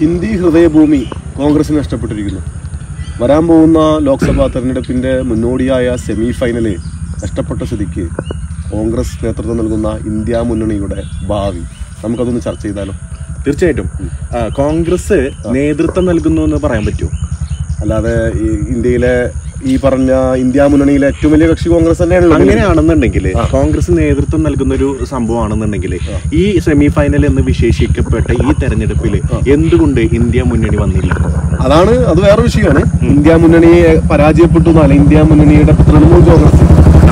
ഹിന്ദി ഹൃദയഭൂമി കോൺഗ്രസിന് നഷ്ടപ്പെട്ടിരിക്കുന്നു വരാൻ പോകുന്ന ലോക്സഭാ തെരഞ്ഞെടുപ്പിന്റെ മുന്നോടിയായ സെമി ഫൈനല് നഷ്ടപ്പെട്ട സ്ഥിതിക്ക് കോൺഗ്രസ് നേതൃത്വം നൽകുന്ന ഇന്ത്യ മുന്നണിയുടെ ഭാവി നമുക്കതൊന്ന് ചർച്ച ചെയ്താലോ തീർച്ചയായിട്ടും ആ, കോൺഗ്രസ് നേതൃത്വം നൽകുന്നു എന്ന് പറയാൻ പറ്റുമോ അല്ലാതെ ഈ ഇന്ത്യയിലെ ഈ പറഞ്ഞ ഇന്ത്യ മുന്നണിയിലെ ഏറ്റവും വലിയ കക്ഷി കോൺഗ്രസ് തന്നെയാണല്ലോ അങ്ങനെയാണെന്നുണ്ടെങ്കിൽ കോൺഗ്രസ് നേതൃത്വം നൽകുന്ന ഒരു സംഭവമാണെന്നുണ്ടെങ്കിൽ ഈ സെമി ഫൈനൽ എന്ന് വിശേഷിക്കപ്പെട്ട ഈ തെരഞ്ഞെടുപ്പിൽ എന്തുകൊണ്ട് ഇന്ത്യ മുന്നണി വന്നില്ല അതാണ് അത് വേറെ വിഷയമാണ് ഇന്ത്യ മുന്നണിയെ പരാജയപ്പെട്ടു എന്നല്ല ഇന്ത്യ മുന്നണിയുടെ തൃണമൂൽ കോൺഗ്രസ്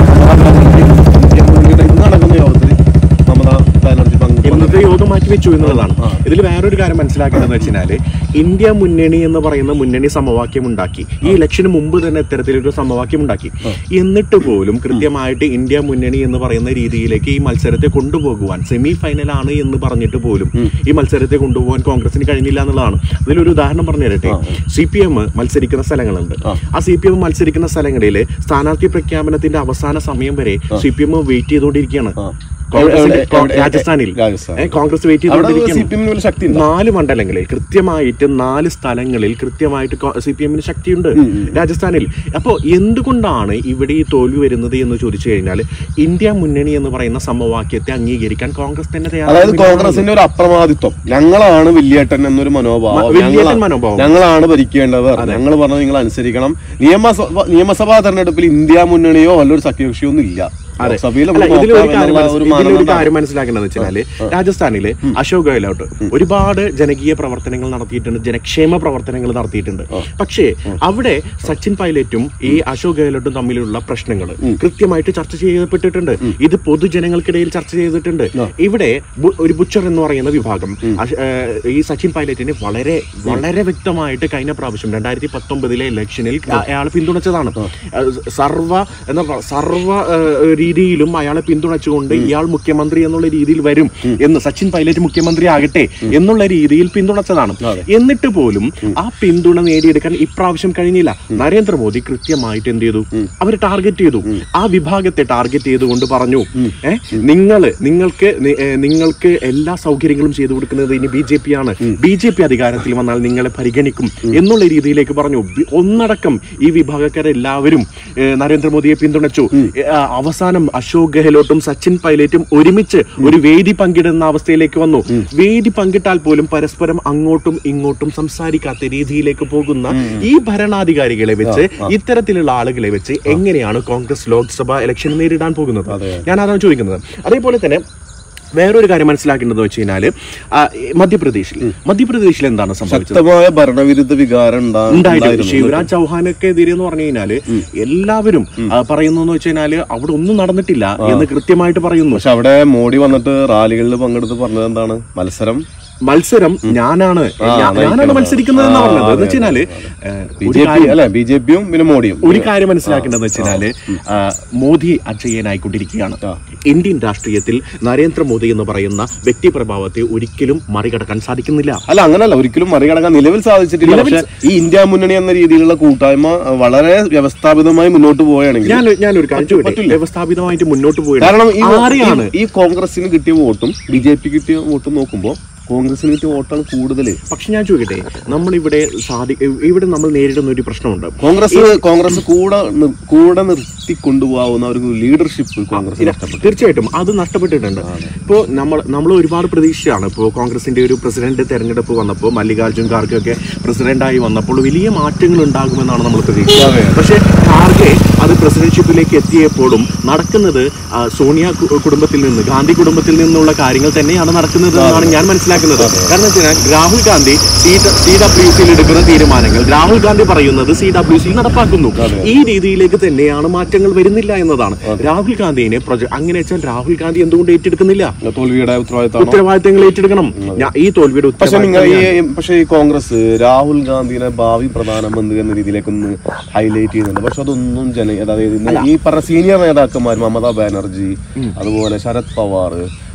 ഇന്ത്യ മുന്നണിയുടെ ഇന്ന് നടക്കുന്ന യോഗത്തിൽ മമതാ ബാനർജി പങ്കെടുത്തു ഇന്നത്തെ യോഗം മാറ്റി വെച്ചു എന്നുള്ളതാണ് ഇതിൽ വേറൊരു കാര്യം മനസ്സിലാക്കേണ്ടതെന്ന് വെച്ചാല് ഇന്ത്യ മുന്നണി എന്ന് പറയുന്ന മുന്നണി സമവാക്യം ഉണ്ടാക്കി ഈ ഇലക്ഷന് മുമ്പ് തന്നെ ഇത്തരത്തിലൊരു സമവാക്യം ഉണ്ടാക്കി എന്നിട്ട് പോലും കൃത്യമായിട്ട് ഇന്ത്യ മുന്നണി എന്ന് പറയുന്ന രീതിയിലേക്ക് ഈ മത്സരത്തെ കൊണ്ടുപോകുവാൻ സെമി ഫൈനലാണ് എന്ന് പറഞ്ഞിട്ട് പോലും ഈ മത്സരത്തെ കൊണ്ടുപോകാൻ കോൺഗ്രസിന് കഴിഞ്ഞില്ല എന്നുള്ളതാണ് അതിലൊരു ഉദാഹരണം പറഞ്ഞു തരട്ടെ സി പി എം മത്സരിക്കുന്ന സ്ഥലങ്ങളുണ്ട് ആ സി പി എം മത്സരിക്കുന്ന സ്ഥലങ്ങളിൽ സ്ഥാനാർത്ഥി പ്രഖ്യാപനത്തിന്റെ അവസാന സമയം വരെ സി പി എം വെയിറ്റ് ചെയ്തുകൊണ്ടിരിക്കുകയാണ് കോൺഗ്രസിന്റെ- എവിടെ- എവിടെ- രാജസ്ഥാനിൽ രാജസ്ഥാൻ. ഏ, കോൺഗ്രസ് വെയിറ്റ് അവിടെ സി ചെയ്തുകൊണ്ടിരിക്കുകയാണ് പി എമ്മിന് വലിയ ശക്തി ഉണ്ട് നാല് മണ്ഡലങ്ങളിൽ കൃത്യമായിട്ട് നാല് സ്ഥലങ്ങളിൽ കൃത്യമായിട്ട് സി പി എമ്മിന് ശക്തിയുണ്ട് രാജസ്ഥാനിൽ അപ്പോൾ എന്തുകൊണ്ടാണ് ഇവിടെ ഈ തോൽവി വരുന്നത് എന്ന് ചോദിച്ചു കഴിഞ്ഞാൽ ഇന്ത്യ മുന്നണി എന്ന് പറയുന്ന സമവാക്യത്തെ അംഗീകരിക്കാൻ കോൺഗ്രസ് തന്നെ അതായത് തയ്യാറാകുന്നില്ല കോൺഗ്രസിന്റെ ഒരു അപ്രമാദിത്വം ഞങ്ങളാണ് വലിയേട്ടൻ എന്നൊരു മനോഭാവം മ- വലിയേട്ടൻ ഞങ്ങളാ- മനോഭാവം. ഞങ്ങളാണ് ഭരിക്കേണ്ടത് ഞങ്ങൾ പറഞ്ഞത് നിങ്ങൾ അനുസരിക്കണം നിയമസഭ നിയമസഭാ തെരഞ്ഞെടുപ്പിൽ ഇന്ത്യ മുന്നണിയോ വല്ലൊരു സഖ്യകക്ഷിയോ ഒന്നും ഇല്ല അതെ. ലോക്സഭയിൽ അല്ല, നമുക്ക് ഇതിലൊരു നോക്കാം കാര്യം എന്നുള്ള മനസ്സി- ഒരു ഇതിലൊരു മാനദണ്ഡമാണ്. കാര്യം മനസ്സിലാക്കേണ്ടത് വെച്ചാല് രാജസ്ഥാനില് അശോക് ഗെഹ്ലോട്ട് ഒരുപാട് ജനകീയ പ്രവർത്തനങ്ങൾ നടത്തിയിട്ടുണ്ട് ജനക്ഷേമ പ്രവർത്തനങ്ങൾ നടത്തിയിട്ടുണ്ട് പക്ഷേ അവിടെ സച്ചിൻ പൈലറ്റും ഈ അശോക് ഗെഹ്ലോട്ടും തമ്മിലുള്ള പ്രശ്നങ്ങൾ കൃത്യമായിട്ട് ചർച്ച ചെയ്യപ്പെട്ടിട്ടുണ്ട് ഇത് പൊതുജനങ്ങൾക്കിടയിൽ ചർച്ച ചെയ്തിട്ടുണ്ട് ഇവിടെ ബു- ഒരു ബുച്ചർ എന്ന് പറയുന്ന വിഭാഗം അശ- ഏഹ് ഈ സച്ചിൻ പൈലറ്റിനെ വളരെ വളരെ വ്യക്തമായിട്ട് കഴിഞ്ഞ പ്രാവശ്യം രണ്ടായിരത്തി പത്തൊമ്പതിലെ ഇലക്ഷനിൽ അയാൾ പിന്തുണച്ചതാണ് ഏഹ് സർവ എന്താ പറയുക സർവ ഏഹ് രീതിയിലും അയാളെ പിന്തുണച്ചുകൊണ്ട് ഇയാൾ മുഖ്യമന്ത്രി എന്നുള്ള രീതിയിൽ വരും എന്ന് സച്ചിൻ പൈലറ്റ് മുഖ്യമന്ത്രി ആകട്ടെ എന്നുള്ള രീതിയിൽ പിന്തുണച്ചതാണ് എന്നിട്ട് പോലും ആ പിന്തുണ നേടിയെടുക്കാൻ ഇപ്രാവശ്യം കഴിഞ്ഞില്ല നരേന്ദ്രമോദി കൃത്യമായിട്ട് എന്ത് ചെയ്തു അവർ ടാർഗറ്റ് ചെയ്തു ആ വിഭാഗത്തെ ടാർഗറ്റ് ചെയ്തുകൊണ്ട് പറഞ്ഞു ഏ നിങ്ങൾ നിങ്ങൾക്ക് നി- ഏ, നിങ്ങൾക്ക് എല്ലാ സൗകര്യങ്ങളും ചെയ്തു കൊടുക്കുന്നത് ഇനി ബി ജെ പി ആണ് ബി ജെ പി അധികാരത്തിൽ വന്നാൽ നിങ്ങളെ പരിഗണിക്കും എന്നുള്ള രീതിയിലേക്ക് പറഞ്ഞു ബി- ഒന്നടക്കം ഈ വിഭാഗക്കാരെല്ലാവരും ഏ, നരേന്ദ്രമോദിയെ പിന്തുണച്ചു ഏ, ആ, അവസാനം അശോക് ഗെഹ്ലോട്ടും സച്ചിൻ പൈലറ്റും ഒരുമിച്ച് ഒരു വേദി പങ്കിടുന്ന അവസ്ഥയിലേക്ക് വന്നു വേദി പങ്കിട്ടാൽ പോലും പരസ്പരം അങ്ങോട്ടും ഇങ്ങോട്ടും സംസാരിക്കാത്ത രീതിയിലേക്ക് പോകുന്ന ഈ ഭരണാധികാരികളെ വെച്ച് ഇത്തരത്തിലുള്ള ആളുകളെ വെച്ച് എങ്ങനെയാണ് കോൺഗ്രസ് ലോക്സഭ ഇലക്ഷൻ നേരിടാൻ പോകുന്നത് ഞാൻ അതാണ് ചോദിക്കുന്നത് അതേപോലെ തന്നെ വേറൊരു കാര്യം മനസ്സിലാക്കേണ്ടത് വെച്ച് കഴിഞ്ഞാല് ആ, മധ്യപ്രദേശിൽ മധ്യപ്രദേശിൽ എന്താണ് സംഭവിച്ചത് ശക്തമായ ഭരണവിരുദ്ധ വികാരം ഉണ്ടാ- ഉണ്ടായിരുന്നു ഉണ്ടായിരുന്നു. ശിവരാജ് ചൗഹാനൊക്കെ എതിരെ എന്ന് പറഞ്ഞു കഴിഞ്ഞാല് എല്ലാവരും ആ, പറയുന്നു എന്ന് വെച്ച് കഴിഞ്ഞാല് അവിടെ ഒന്നും നടന്നിട്ടില്ല എന്ന് കൃത്യമായിട്ട് പറയുന്നു പക്ഷെ അവിടെ മോഡി വന്നിട്ട് റാലികളിൽ പങ്കെടുത്ത് പറഞ്ഞത് എന്താണ് മത്സരം മത്സരം ഞാനാണ് ഞാ- ഞാനാണ് മത്സരിക്കുന്നത് എന്ന് പറഞ്ഞത് എന്ന് വെച്ച് കഴിഞ്ഞാല് ഏ, ബി ഒരു ജെ പി കാര്യം- അല്ലെ ബി ജെ പിയും പിന്നെ മോഡിയും ഒരു കാര്യം മനസ്സിലാക്കേണ്ടതെന്ന് വെച്ചാല് ആ, മോദി അജയ്യനായിക്കൊണ്ടിരിക്കുകയാണ് ഇന്ത്യൻ രാഷ്ട്രീയത്തിൽ നരേന്ദ്രമോദി എന്ന് പറയുന്ന വ്യക്തിപ്രഭാവത്തെ ഒരിക്കലും മറികടക്കാൻ സാധിക്കുന്നില്ല അല്ല അങ്ങനല്ല ഒരിക്കലും മറികടക്കാൻ നിലവിൽ സാധിച്ചിട്ടില്ല പക്ഷെ ഈ ഇന്ത്യ മുന്നണി എന്ന രീതിയിലുള്ള കൂട്ടായ്മ അഹ്, വളരെ വ്യവസ്ഥാപിതമായി മുന്നോട്ട് പോവുകയാണെങ്കിൽ ഞാൻ ഞാനൊരു കാര്യം ചോദിക്കട്ടെ വ്യവസ്ഥാപിതമായി മുന്നോട്ട് പോയി കാരണം ഈ ആരെയാണ് ഈ- ഈ കോൺഗ്രസിന് കിട്ടിയ വോട്ടും ബി ജെ പി കിട്ടിയ വോട്ടും നോക്കുമ്പോൾ കോൺഗ്രസിന് കിട്ടിയ വോട്ടാണ് കൂടുതൽ പക്ഷെ ഞാൻ ചോദിക്കട്ടെ നമ്മളിവിടെ സാധി ഇവിടെ നമ്മൾ നേരിടുന്ന ഒരു പ്രശ്നമുണ്ട് കോൺഗ്രസ് കോൺഗ്രസ് കൂടെ നി- കൂടെ നിർത്തി കൊണ്ടുപോകാവുന്ന ഒരു ലീഡർഷിപ്പ് കോൺഗ്രസ് നഷ്ടപ്പെട്ടു തീർച്ചയായിട്ടും അത് നഷ്ടപ്പെട്ടിട്ടുണ്ട് ഇപ്പോൾ നമ്മൾ നമ്മൾ ഒരുപാട് പ്രതീക്ഷയാണ് ഇപ്പോൾ കോൺഗ്രസിന്റെ ഒരു പ്രസിഡന്റ് തെരഞ്ഞെടുപ്പ് വന്നപ്പോൾ മല്ലികാർജ്ജുൻ ഖാർഗെ ഒക്കെ പ്രസിഡന്റായി വന്നപ്പോൾ വലിയ മാറ്റങ്ങൾ ഉണ്ടാകുമെന്നാണ് നമ്മൾ പ്രതീക്ഷിച്ചത് പക്ഷേ ഖാർഗെ അത് പ്രസിഡന്റ്ഷിപ്പിലേക്ക് എത്തിയപ്പോഴും നടക്കുന്നത് ആ, സോണിയ കു- കുടുംബത്തിൽ നിന്ന് ഗാന്ധി കുടുംബത്തിൽ നിന്നുള്ള കാര്യങ്ങൾ തന്നെയാണ് നടക്കുന്നത് എന്നാണ് ഞാൻ മനസ്സിലാക്കുന്നത് കാരണം വെച്ച് കഴിഞ്ഞാൽ Rahul Gandhi C C W സിയിൽ എടുക്കുന്ന തീരുമാനങ്ങൾ രാഹുൽ ഗാന്ധി പറയുന്നത് സി ഡബ്ല്യു സിയിൽ നടപ്പാക്കുന്നു ഈ രീതിയിലേക്ക് തന്നെയാണ് മാറ്റങ്ങൾ വരുന്നില്ല എന്നതാണ് രാഹുൽ ഗാന്ധിനെ പ്രൊജ അങ്ങനെ വെച്ചാൽ രാഹുൽ ഗാന്ധി എന്തുകൊണ്ട് ഏറ്റെടുക്കുന്നില്ല തോൽവിയുടെ ഉത്തരവാദിത്തമാണോ ഉത്തരവാദിത്തങ്ങൾ ഏറ്റെടുക്കണം ഞാൻ ഈ തോൽവിയുടെ പക്ഷെ നിങ്ങൾ ഉത്തരവാദിത്തം ഈ പക്ഷെ ഈ കോൺഗ്രസ് രാഹുൽ ഗാന്ധിനെ ഭാവി പ്രധാനമന്ത്രി എന്ന രീതിയിലേക്കൊന്ന് ഹൈലൈറ്റ് ചെയ്യുന്നുണ്ട് പക്ഷെ അതൊന്നും ജന അതായത് ഇന്ന് ഈ പറഞ്ഞ സീനിയർ നേതാക്കന്മാർ മമതാ ബാനർജി അതുപോലെ ശരത് പവാർ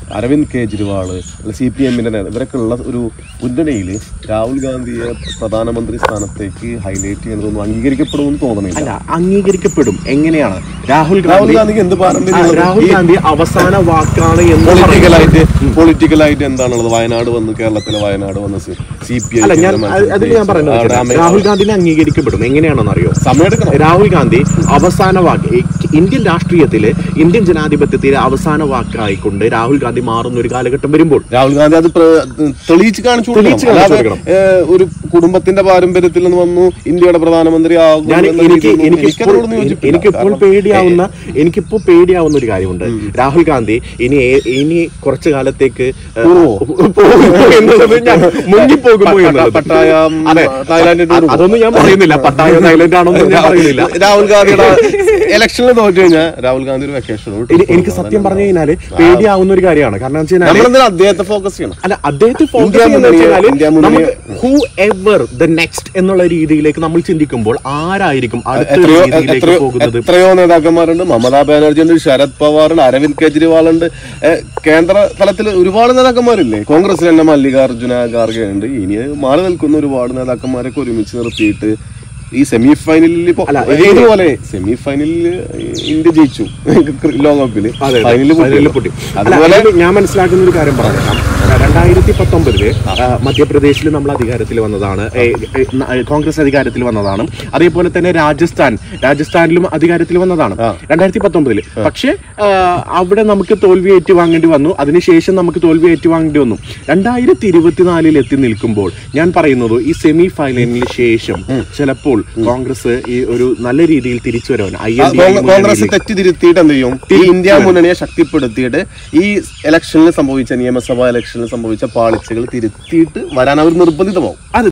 അരവിന്ദ് കെജ്രിവാൾ സി പി എമ്മിന്റെ ഇവരൊക്കെ ഉള്ള ഒരു മുന്നണിയിൽ രാഹുൽ ഗാന്ധിയെ പ്രധാനമന്ത്രി സ്ഥാനത്തേക്ക് ഹൈലൈറ്റ് ചെയ്യുന്നതൊന്നും അംഗീകരിക്കപ്പെടുമെന്ന് തോന്നണില്ല അല്ല അംഗീകരിക്കപ്പെടും എങ്ങനെയാണ് രാഹുൽ രാഹുൽ ഗാന്ധി ഗാന്ധിക്ക് എന്ത് ആ, പാരമ്പര്യം രാഹുൽ ഗാന്ധി അവസാന വാക്കാണ് എന്ന് പറയുന്നത് പൊളിറ്റിക്കലായിട്ട് പൊളിറ്റിക്കലായിട്ട് എന്താണുള്ളത് വയനാട് വന്ന് കേരളത്തിലെ വയനാട് വന്ന് സി പി അല്ല ഞാൻ അത് അതിൽ ഞാൻ പറയുന്നത് രാഹുൽ ഗാന്ധിനെ അംഗീകരിക്കപ്പെടും എങ്ങനെയാണെന്ന് അറിയോ സമയം എടുക്കണം രാഹുൽ ഗാന്ധി അവസാന വാക്ക് ഈ ഇന്ത്യൻ രാഷ്ട്രീയത്തില് ഇന്ത്യൻ ജനാധിപത്യത്തിലെ അവസാന വാക്കായിക്കൊണ്ട് രാഹുൽ ഗാന്ധി മാറുന്ന ഒരു കാലഘട്ടം വരുമ്പോൾ രാഹുൽ ഗാന്ധി അത് പ്ര- തെളിയിച്ച് കാണിച്ചു കൊടുക്കണം. തെളിയിച്ച് കാണിച്ചു അല്ലാതെ, കൊടുക്കണം. ഏഹ്, ഒരു കുടുംബത്തിന്റെ പാരമ്പര്യത്തിൽ നിന്ന് വന്നു ഇന്ത്യയുടെ പ്രധാനമന്ത്രി ആകും ഞാൻ എന്ന എനിക്ക് രീതിയിലൊന്നും എനിക്ക് എനിക്കതിനോടൊന്നും യോജിപ്പില്ല. എനിക്കിപ്പോൾ കാരണം, പേടിയാവുന്ന എനിക്കിപ്പോ പേടിയാവുന്ന ഒരു കാര്യമുണ്ട് രാഹുൽ ഗാന്ധി ഇനി ഏ- ഇനി കുറച്ചു കാലത്തേക്ക് ഏ, പോവോ? പോകുമോ എന്നുള്ളത് ഞാൻ മുങ്ങിപ്പോകുമോ എന്നുള്ളത് പട്ടായ, ഉം, അതെ തായ്ലാന്റിൽ അ- അതൊന്നും ഞാൻ പറയുന്നില്ല പട്ടായ തായ്ലൻഡ് ആണോന്നും ഞാൻ പറയുന്നില്ല രാഹുൽ ഗാന്ധിയുടെ ഇലക്ഷനിൽ തോറ്റു കഴിഞ്ഞാൽ രാഹുൽ ഗാന്ധി ഒരു വെക്കേഷൻ എനി- എനിക്ക് സത്യം പറഞ്ഞു കഴിഞ്ഞാല് പേടിയാവുന്ന ഒരു കാര്യമാണ് കാരണം വെച്ച് കഴിഞ്ഞാല് നമ്മളെന്തിനാ അദ്ദേഹത്തെ ഫോക്കസ് ചെയ്യണം അല്ല അദ്ദേഹത്തെ ഫോക്കസ് ഇന്ത്യ ചെയ്യുന്നത് മുന്നണിയെ- വെച്ചാല് ഇന്ത്യ മുന്നണിയെ- നമുക്ക് ഹൂ എവർ ദ നെക്സ്റ്റ് എന്നുള്ള രീതിയിലേക്ക് നമ്മൾ ചിന്തിക്കുമ്പോൾ ആരായിരിക്കും അടുത്ത എത്രയോ രീതിയിലേക്ക് എത്രയോ പോകുന്നത് എത്രയോ നേതാക്കന്മാരുണ്ട് മമതാ ബാനർജി ഉണ്ട് ശരത് പവാർ ഉണ്ട് അരവിന്ദ് കെജ്രിവാൾ ഉണ്ട് ഏഹ്, കേന്ദ്ര തലത്തിൽ ഒരുപാട് നേതാക്കന്മാരില്ലേ കോൺഗ്രസിൽ തന്നെ മല്ലികാർജുന ഖാർഗെ ഉണ്ട് ഇനി മാറി നിൽക്കുന്ന ഒരുപാട് നേതാക്കന്മാരൊക്കെ ഒരുമിച്ച് നിർത്തിയിട്ട് ഈ സെമി ഫൈനലിൽ ഇപ്പൊ അല്ല, ഇതുപോലെ സെമി ഫൈനലിൽ ഇന്ത്യ ജയിച്ചു ലോകകപ്പില് അതെ, ഫൈനലിൽ ഫൈനലിൽ പൊട്ടി. അല്ല, അതുപോലെ അതില് ഞാൻ മനസ്സിലാക്കുന്ന ഒരു കാര്യം പറഞ്ഞേക്കാം രണ്ടായിരത്തി പത്തൊമ്പതില് മധ്യപ്രദേശിൽ നമ്മൾ അധികാരത്തിൽ വന്നതാണ് ഏ, ഏ, ന- ഏ, കോൺഗ്രസ് അധികാരത്തിൽ വന്നതാണ് അതേപോലെ തന്നെ രാജസ്ഥാൻ രാജസ്ഥാനിലും അധികാരത്തിൽ വന്നതാണ് രണ്ടായിരത്തി പത്തൊമ്പതില് പക്ഷേ ആ, അവിടെ നമുക്ക് തോൽവി ഏറ്റുവാങ്ങേണ്ടി വന്നു അതിനുശേഷം നമുക്ക് തോൽവി ഏറ്റുവാങ്ങേണ്ടി വന്നു രണ്ടായിരത്തി ഇരുപത്തിനാലിൽ എത്തി നിൽക്കുമ്പോൾ ഞാൻ പറയുന്നത് ഈ സെമി ഫൈനലിന് ശേഷം ചിലപ്പോൾ കോൺഗ്രസ് ഈ ഒരു നല്ല രീതിയിൽ തിരിച്ചു വരാൻ ഐ എൻ ഡി കോൺഗ്രസ് തെറ്റിതിരുത്തിയിട്ട് എന്ത് ചെയ്യും ഈ ഇന്ത്യ മുന്നണിയെ ശക്തിപ്പെടുത്തിയിട്ട് ഈ ഇലക്ഷനിൽ സംഭവിച്ച നിയമസഭാ ഇലക്ഷനിൽ സംഭവിച്ച പാളിച്ചകൾ തിരുത്തിയിട്ട് വരാൻ അവർ നിർബന്ധിതമാവും അത്